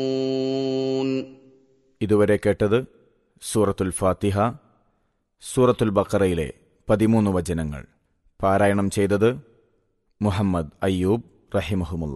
ഇതുവരെ കേട്ടത് സൂറത്തുൽ ഫാത്തിഹ സൂറത്തുൽ ബക്കറയിലെ പതിമൂന്ന് വചനങ്ങൾ പാരായണം ചെയ്തത് മുഹമ്മദ് അയ്യൂബ് റഹിമഹുമുള്ള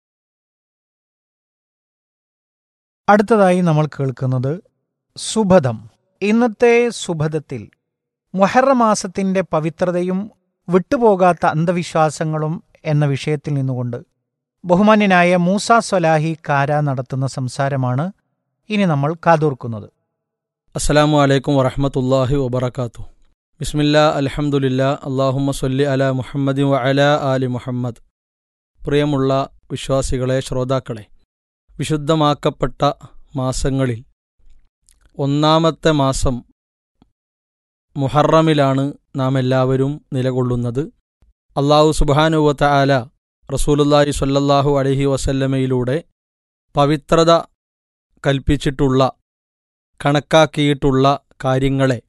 അടുത്തതായി നമ്മൾ കേൾക്കുന്നത് സുഭദം ഇന്നത്തെ സുഭദത്തിൽ മൊഹറ മാസത്തിന്റെ പവിത്രതയും വിട്ടുപോകാത്ത അന്ധവിശ്വാസങ്ങളും എന്ന വിഷയത്തിൽ നിന്നുകൊണ്ട് ബഹുമാന്യനായ മൂസ സ്വലാഹി കാര നടത്തുന്ന സംസാരമാണ് ഇനി നമ്മൾ കാതോർക്കുന്നത് അസ്സലാമു അലൈക്കും വറഹമത്തല്ലാഹി വബർക്കാത്തു ബിസ്മില്ലാ അൽഹംദുലില്ലാ അള്ളാഹുമ്മ സൊല്ലി അല മുഹമ്മദി വ അല ആലി മുഹമ്മദ് പ്രിയമുള്ള വിശ്വാസികളെ ശ്രോതാക്കളെ വിശുദ്ധമാക്കപ്പെട്ട മാസങ്ങളിൽ ഒന്നാമത്തെ മാസം മുഹറമിലാണ് നാം എല്ലാവരും നിലകൊള്ളുന്നത് അള്ളാഹു സുബാനുവത്ത ആല റസൂലുല്ലാഹി സ്വല്ലല്ലാഹു അലഹി വസല്ലമയിലൂടെ പവിത്രത കൽപ്പിച്ചിട്ടുള്ള കണക്കാക്കിയിട്ടുള്ള കാര്യങ്ങളെ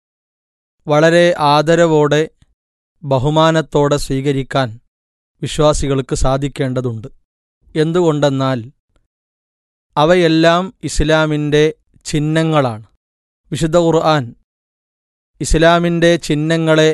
വളരെ ആദരവോടെ ബഹുമാനത്തോടെ സ്വീകരിക്കാൻ വിശ്വാസികൾക്ക് സാധിക്കേണ്ടതുണ്ട് എന്തുകൊണ്ടെന്നാൽ അവയെല്ലാം ഇസ്ലാമിൻ്റെ ചിഹ്നങ്ങളാണ് വിശുദ്ധ ഖുർആൻ ഇസ്ലാമിൻ്റെ ചിഹ്നങ്ങളെ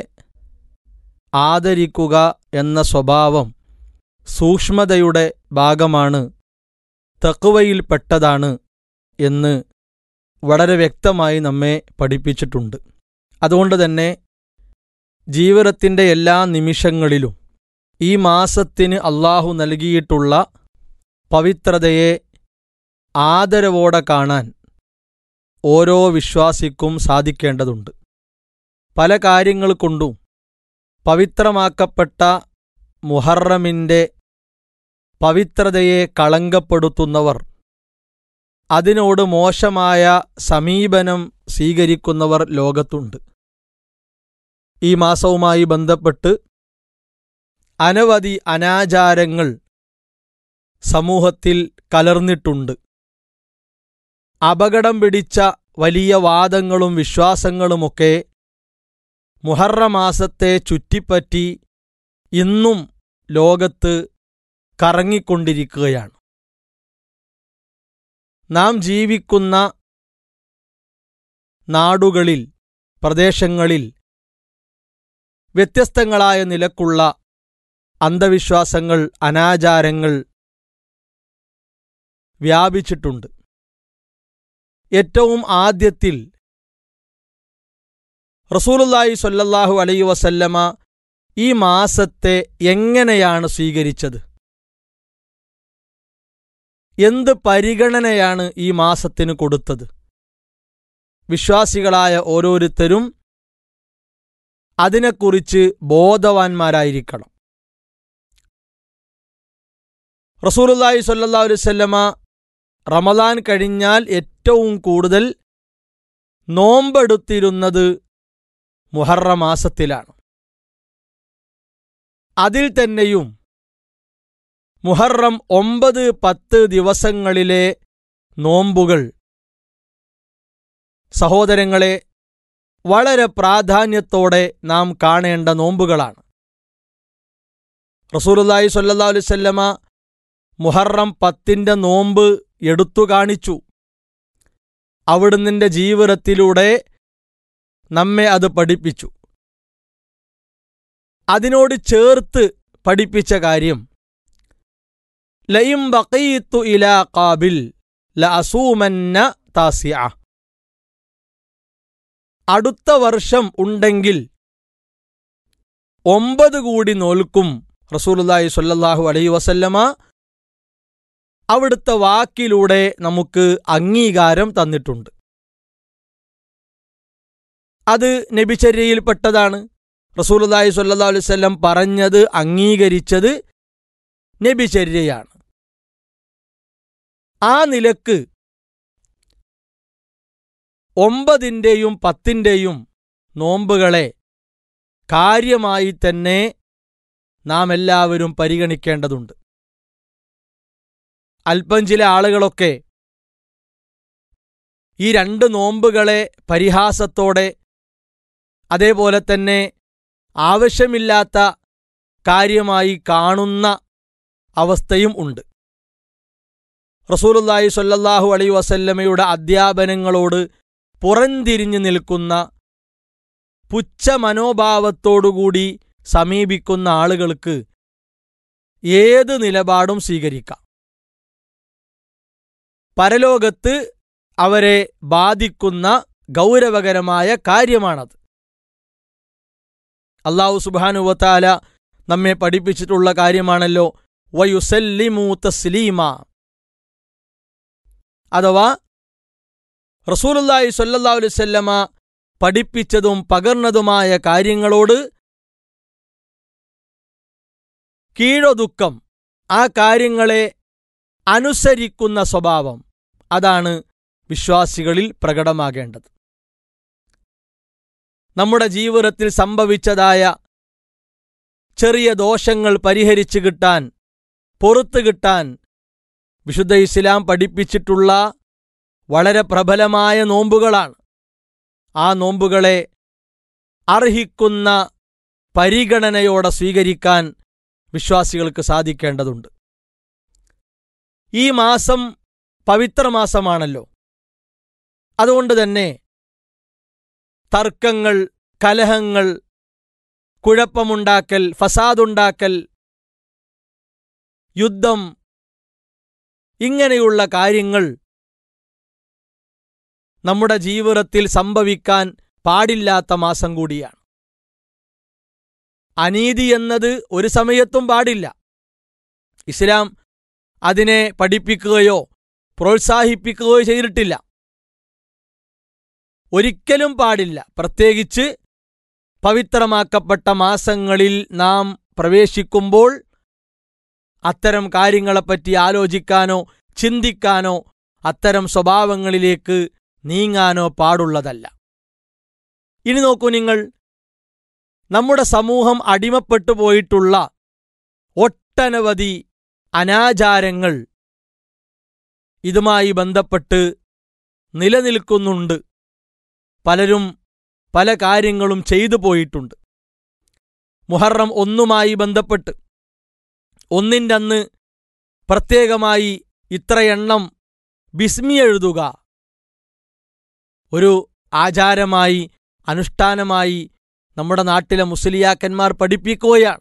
ആദരിക്കുക എന്ന സ്വഭാവം സൂക്ഷ്മതയുടെ ഭാഗമാണ് തക്കുവയിൽപ്പെട്ടതാണ് എന്ന് വളരെ വ്യക്തമായി നമ്മെ പഠിപ്പിച്ചിട്ടുണ്ട് അതുകൊണ്ട് തന്നെ ജീവിതത്തിൻ്റെ എല്ലാ നിമിഷങ്ങളിലും ഈ മാസത്തിന് അള്ളാഹു നൽകിയിട്ടുള്ള പവിത്രതയെ ആദരവോടെ കാണാൻ ഓരോ വിശ്വാസിക്കും സാധിക്കേണ്ടതുണ്ട് പല കാര്യങ്ങൾ കൊണ്ടും പവിത്രമാക്കപ്പെട്ട മുഹറമിൻ്റെ പവിത്രതയെ കളങ്കപ്പെടുത്തുന്നവർ അതിനോട് മോശമായ സമീപനം സ്വീകരിക്കുന്നവർ ലോകത്തുണ്ട് ഈ മാസവുമായി ബന്ധപ്പെട്ട് അനവധി അനാചാരങ്ങൾ സമൂഹത്തിൽ കലർന്നിട്ടുണ്ട് അപകടം പിടിച്ച വലിയ വാദങ്ങളും വിശ്വാസങ്ങളുമൊക്കെ മുഹറമാസത്തെ ചുറ്റിപ്പറ്റി ഇന്നും ലോകത്ത് കറങ്ങിക്കൊണ്ടിരിക്കുകയാണ് നാം ജീവിക്കുന്ന നാടുകളിൽ പ്രദേശങ്ങളിൽ വ്യത്യസ്തങ്ങളായ നിലക്കുള്ള അന്ധവിശ്വാസങ്ങൾ അനാചാരങ്ങൾ വ്യാപിച്ചിട്ടുണ്ട് ഏറ്റവും ആദ്യത്തിൽ റസൂലുല്ലാഹി സ്വല്ലല്ലാഹു അലൈഹി വസല്ലമ ഈ മാസത്തെ എങ്ങനെയാണ് സ്വീകരിച്ചത് എന്ത് പരിഗണനയാണ് ഈ മാസത്തിന് കൊടുത്തത് വിശ്വാസികളായ ഓരോരുത്തരും അതിനെക്കുറിച്ച് ബോധവാന്മാരായിരിക്കണം റസൂലുല്ലാഹി സ്വല്ലല്ലാഹു അലൈഹി വസല്ലമ റമദാൻ കഴിഞ്ഞാൽ ഏറ്റവും കൂടുതൽ നോമ്പെടുത്തിരുന്നത് മുഹറ മാസത്തിലാണ് അതിൽ തന്നെയും മുഹറം ഒമ്പത് പത്ത് ദിവസങ്ങളിലെ നോമ്പുകൾ സഹോദരങ്ങളെ വളരെ പ്രാധാന്യത്തോടെ നാം കാണേണ്ട നോമ്പുകളാണ് റസൂലുല്ലാഹി സ്വല്ലല്ലാഹു അലൈഹി വസല്ലമ മുഹറം പത്തിന്റെ നോമ്പ് എടുത്തു കാണിച്ചു അവിടുന്നിന്റെ ജീവിതത്തിലൂടെ നമ്മെ അത് പഠിപ്പിച്ചു അതിനോട് ചേർത്ത് പഠിപ്പിച്ച കാര്യം ലയും ബഖീത്തു ഇലാ കാബിൽ ലഅസൂമന്ന താസിയ അടുത്ത വർഷം ഉണ്ടെങ്കിൽ ഒമ്പത് കൂടി നോൽക്കും റസൂലുല്ലാഹി സ്വല്ലല്ലാഹു അലൈഹി വസല്ലമ അവിടുത്തെ വാക്കിലൂടെ നമുക്ക് അംഗീകാരം തന്നിട്ടുണ്ട് അത് നബിചര്യയിൽപ്പെട്ടതാണ് റസൂലുല്ലാഹി സ്വല്ലല്ലാഹു അലൈഹി വസല്ലം പറഞ്ഞത് അംഗീകരിച്ചത് നബിചര്യയാണ് ആ നിലക്ക് ഒമ്പതിൻ്റെയും പത്തിൻ്റെയും നോമ്പുകളെ കാര്യമായി തന്നെ നാം എല്ലാവരും പരിഗണിക്കേണ്ടതുണ്ട് അല്പം ചില ആളുകളൊക്കെ ഈ രണ്ട് നോമ്പുകളെ പരിഹാസത്തോടെ അതേപോലെ തന്നെ ആവശ്യമില്ലാത്ത കാര്യമായി കാണുന്ന അവസ്ഥയും ഉണ്ട് റസൂലുല്ലാഹി സ്വല്ലല്ലാഹു അലൈ വസല്ലമയുടെ അധ്യാപനങ്ങളോട് പുറംതിരിഞ്ഞു നിൽക്കുന്ന പുച്ഛ മനോഭാവത്തോടുകൂടി സമീപിക്കുന്ന ആളുകൾക്ക് ഏത് നിലപാടും സ്വീകരിക്കാം പരലോകത്ത് അവരെ ബാധിക്കുന്ന ഗൗരവകരമായ കാര്യമാണത് അള്ളാഹു സുബാനുവത്താല നമ്മെ പഠിപ്പിച്ചിട്ടുള്ള കാര്യമാണല്ലോ വയുസല്ലിമു തസ്ലീമ അഥവാ റസൂലുല്ലാഹി സ്വല്ലല്ലാഹു അലൈഹി വസല്ലമ പഠിപ്പിച്ചതും പകർന്നതുമായ കാര്യങ്ങളോട് കീഴൊതുക്കം ആ കാര്യങ്ങളെ അനുസരിക്കുന്ന സ്വഭാവം അതാണ് വിശ്വാസികളിൽ പ്രകടമാകേണ്ടത് നമ്മുടെ ജീവിതത്തിൽ സംഭവിച്ചതായ ചെറിയ ദോഷങ്ങൾ പരിഹരിച്ചു കിട്ടാൻ പൊറത്തു കിട്ടാൻ വിശുദ്ധ ഇസ്ലാം പഠിപ്പിച്ചിട്ടുള്ള വളരെ പ്രബലമായ നോമ്പുകളാണ് ആ നോമ്പുകളെ അർഹിക്കുന്ന പരിഗണനയോടെ സ്വീകരിക്കാൻ വിശ്വാസികൾക്ക് സാധിക്കേണ്ടതുണ്ട് ഈ മാസം പവിത്രമാസമാണല്ലോ അതുകൊണ്ട് തന്നെ തർക്കങ്ങൾ കലഹങ്ങൾ കുഴപ്പമുണ്ടാക്കൽ ഫസാദുണ്ടാക്കൽ യുദ്ധം ഇങ്ങനെയുള്ള കാര്യങ്ങൾ നമ്മുടെ ജീവിതത്തിൽ സംഭവിക്കാൻ പാടില്ലാത്ത മാസം കൂടിയാണ് അനീതി എന്നത് ഒരു സമയത്തും പാടില്ല ഇസ്ലാം അതിനെ പഠിപ്പിക്കുകയോ പ്രോത്സാഹിപ്പിക്കുകയോ ചെയ്തിട്ടില്ല ഒരിക്കലും പാടില്ല പ്രത്യേകിച്ച് പവിത്രമാക്കപ്പെട്ട മാസങ്ങളിൽ നാം പ്രവേശിക്കുമ്പോൾ അത്തരം കാര്യങ്ങളെപ്പറ്റി ആലോചിക്കാനോ ചിന്തിക്കാനോ അത്തരം സ്വഭാവങ്ങളിലേക്ക് നീങ്ങാനോ പാടുള്ളതല്ല ഇനി നോക്കൂ നിങ്ങൾ നമ്മുടെ സമൂഹം അടിമപ്പെട്ടു പോയിട്ടുള്ള ഒട്ടനവധി അനാചാരങ്ങൾ ഇതുമായി ബന്ധപ്പെട്ട് നിലനിൽക്കുന്നുണ്ട് പലരും പല കാര്യങ്ങളും ചെയ്തു പോയിട്ടുണ്ട് മുഹറം ഒന്നുമായി ബന്ധപ്പെട്ട് ഒന്നിൻ്റെ അന്ന് പ്രത്യേകമായി ഇത്ര എണ്ണം ബിസ്മി എഴുതുക ഒരു ആചാരമായി അനുഷ്ഠാനമായി നമ്മുടെ നാട്ടിലെ മുസ്ലിയാക്കന്മാർ പഠിപ്പിക്കുകയാണ്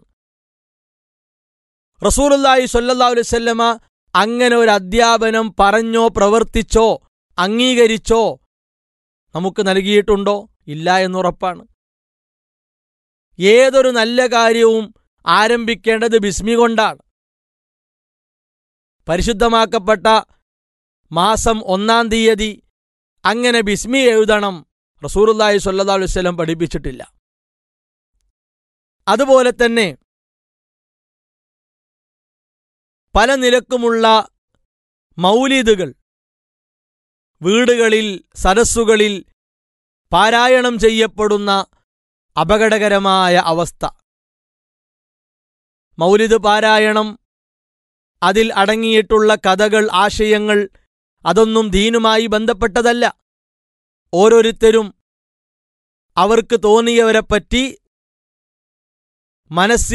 റസൂലുല്ലാഹി സ്വല്ലല്ലാഹു അലൈഹി വസല്ലമ അങ്ങനെ ഒരു അധ്യാപനം പറഞ്ഞോ പ്രവർത്തിച്ചോ അംഗീകരിച്ചോ നമുക്ക് നൽകിയിട്ടുണ്ടോ ഇല്ല എന്നുറപ്പാണ് ഏതൊരു നല്ല കാര്യവും ആരംഭിക്കേണ്ടത് ബിസ്മി കൊണ്ടാണ് പരിശുദ്ധമാക്കപ്പെട്ട മാസം ഒന്നാം തീയതി അങ്ങനെ ബിസ്മി എഴുതണം റസൂറുല്ലാഹി സ്വല്ലല്ലാഹു അലൈഹി വസല്ലം പഠിപ്പിച്ചിട്ടില്ല അതുപോലെ തന്നെ പല നിലക്കുമുള്ള മൗലീദുകൾ വീടുകളിൽ സരസ്സുകളിൽ പാരായണം ചെയ്യപ്പെടുന്ന അപകടകരമായ അവസ്ഥ മൗലിദ് പാരായണം അതിൽ അടങ്ങിയിട്ടുള്ള കഥകൾ ആശയങ്ങൾ അതൊന്നും ദീനുമായി ബന്ധപ്പെട്ടതല്ല ഓരോരുത്തരും അവർക്ക് തോന്നിയവരെപ്പറ്റി മനസ്സിൽ